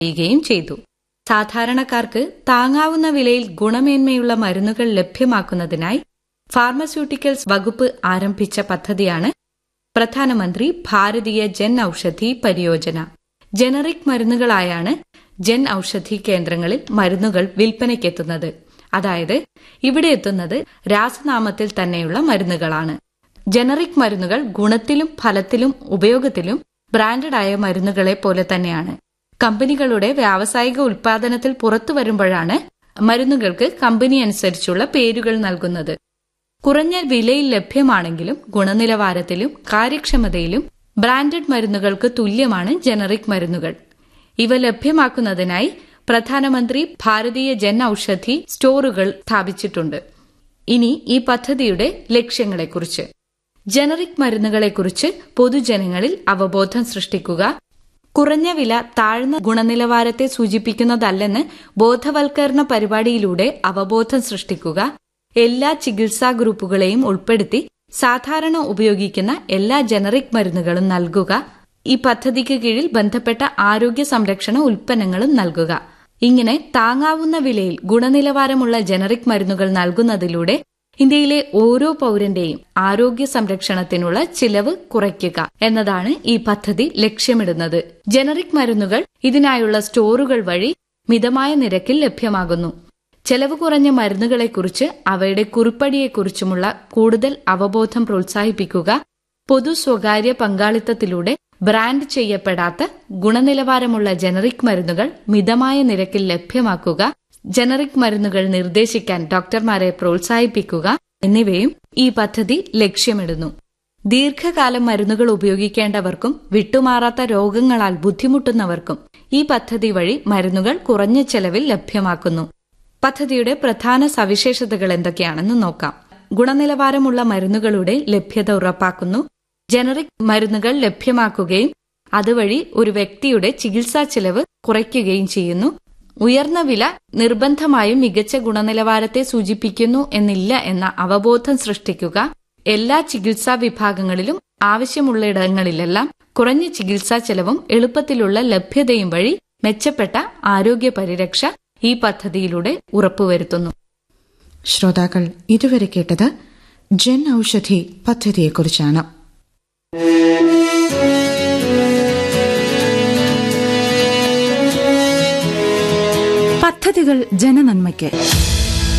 ചെയ്യുകയും ചെയ്തു സാധാരണക്കാർക്ക് താങ്ങാവുന്ന വിലയിൽ ഗുണമേന്മയുള്ള മരുന്നുകൾ ലഭ്യമാക്കുന്നതിനായി ഫാർമസ്യൂട്ടിക്കൽസ് വകുപ്പ് ആരംഭിച്ച പദ്ധതിയാണ് പ്രധാനമന്ത്രി ഭാരതീയ ജൻ ഔഷധി പരിയോജന ജനറിക് മരുന്നുകളായാണ് ജൻ ഔഷധി കേന്ദ്രങ്ങളിൽ മരുന്നുകൾ വിൽപ്പനയ്ക്കെത്തുന്നത് അതായത് ഇവിടെ എത്തുന്നത് രാസനാമത്തിൽ തന്നെയുള്ള മരുന്നുകളാണ് ജനറിക് മരുന്നുകൾ ഗുണത്തിലും ഫലത്തിലും ഉപയോഗത്തിലും ബ്രാൻഡഡായ മരുന്നുകളെ പോലെ തന്നെയാണ് കമ്പനികളുടെ വ്യാവസായിക ഉൽപാദനത്തിൽ പുറത്തു വരുമ്പോഴാണ് മരുന്നുകൾക്ക് കമ്പനി അനുസരിച്ചുള്ള പേരുകൾ നൽകുന്നത് കുറഞ്ഞ വിലയിൽ ലഭ്യമാണെങ്കിലും ഗുണനിലവാരത്തിലും കാര്യക്ഷമതയിലും ബ്രാൻഡഡ് മരുന്നുകൾക്ക് തുല്യമാണ് ജനറിക് മരുന്നുകൾ ഇവ ലഭ്യമാക്കുന്നതിനായി പ്രധാനമന്ത്രി ഭാരതീയ ജൻ ഔഷധി സ്റ്റോറുകൾ സ്ഥാപിച്ചിട്ടുണ്ട് ഇനി ഈ പദ്ധതിയുടെ ലക്ഷ്യങ്ങളെക്കുറിച്ച് ജനറിക് മരുന്നുകളെക്കുറിച്ച് പൊതുജനങ്ങളിൽ അവബോധം സൃഷ്ടിക്കുക കുറഞ്ഞ വില താഴ്ന്ന ഗുണനിലവാരത്തെ സൂചിപ്പിക്കുന്നതല്ലെന്ന് ബോധവൽക്കരണ പരിപാടിയിലൂടെ അവബോധം സൃഷ്ടിക്കുക എല്ലാ ചികിത്സാ ഗ്രൂപ്പുകളെയും ഉൾപ്പെടുത്തി സാധാരണ ഉപയോഗിക്കുന്ന എല്ലാ ജനറിക് മരുന്നുകളും നൽകുക ഈ പദ്ധതിക്ക് കീഴിൽ ബന്ധപ്പെട്ട ആരോഗ്യ സംരക്ഷണ ഉൽപ്പന്നങ്ങളും നൽകുക ഇങ്ങനെ താങ്ങാവുന്ന വിലയിൽ ഗുണനിലവാരമുള്ള ജനറിക് മരുന്നുകൾ നൽകുന്നതിലൂടെ ഇന്ത്യയിലെ ഓരോ പൌരന്റെയും ആരോഗ്യ സംരക്ഷണത്തിനുള്ള ചിലവ് കുറയ്ക്കുക എന്നതാണ് ഈ പദ്ധതി ലക്ഷ്യമിടുന്നത് ജനറിക് മരുന്നുകൾ ഇതിനായുള്ള സ്റ്റോറുകൾ വഴി മിതമായ നിരക്കിൽ ലഭ്യമാകുന്നു ചെലവ് കുറഞ്ഞ മരുന്നുകളെക്കുറിച്ച് അവയുടെ കുറിപ്പടിയെക്കുറിച്ചുമുള്ള കൂടുതൽ അവബോധം പ്രോത്സാഹിപ്പിക്കുക പൊതു സ്വകാര്യ പങ്കാളിത്തത്തിലൂടെ ബ്രാൻഡ് ചെയ്യപ്പെടാത്ത ഗുണനിലവാരമുള്ള ജനറിക് മരുന്നുകൾ മിതമായ നിരക്കിൽ ലഭ്യമാക്കുക ജനറിക് മരുന്നുകൾ നിർദ്ദേശിക്കാൻ ഡോക്ടർമാരെ പ്രോത്സാഹിപ്പിക്കുക എന്നിവയും ഈ പദ്ധതി ലക്ഷ്യമിടുന്നു ദീർഘകാലം മരുന്നുകൾ ഉപയോഗിക്കേണ്ടവർക്കും വിട്ടുമാറാത്ത രോഗങ്ങളാൽ ബുദ്ധിമുട്ടുന്നവർക്കും ഈ പദ്ധതി വഴി മരുന്നുകൾ കുറഞ്ഞ ചെലവിൽ ലഭ്യമാക്കുന്നു പദ്ധതിയുടെ പ്രധാന സവിശേഷതകൾ എന്തൊക്കെയാണെന്ന് നോക്കാം ഗുണനിലവാരമുള്ള മരുന്നുകളുടെ ലഭ്യത ഉറപ്പാക്കുന്നു ജനറിക് മരുന്നുകൾ ലഭ്യമാക്കുകയും അതുവഴി ഒരു വ്യക്തിയുടെ ചികിത്സാ ചെലവ് കുറയ്ക്കുകയും ചെയ്യുന്നു ഉയർന്ന വില നിർബന്ധമായും മികച്ച ഗുണനിലവാരത്തെ സൂചിപ്പിക്കുന്നു എന്നില്ല എന്ന അവബോധം സൃഷ്ടിക്കുക എല്ലാ ചികിത്സാ വിഭാഗങ്ങളിലും ആവശ്യമുള്ളയിടങ്ങളിലെല്ലാം കുറഞ്ഞ ചികിത്സാ ചെലവും എളുപ്പത്തിലുള്ള ലഭ്യതയും വഴി മെച്ചപ്പെട്ട ആരോഗ്യ പരിരക്ഷ ഈ പദ്ധതിയിലൂടെ ഉറപ്പുവരുത്തുന്നു ശ്രോതാക്കൾ ഇതുവരെ കേട്ടത് ജൻ ഔഷധി പദ്ധതിയെക്കുറിച്ചാണ് പദ്ധതികൾ ജനനന്മയ്ക്ക്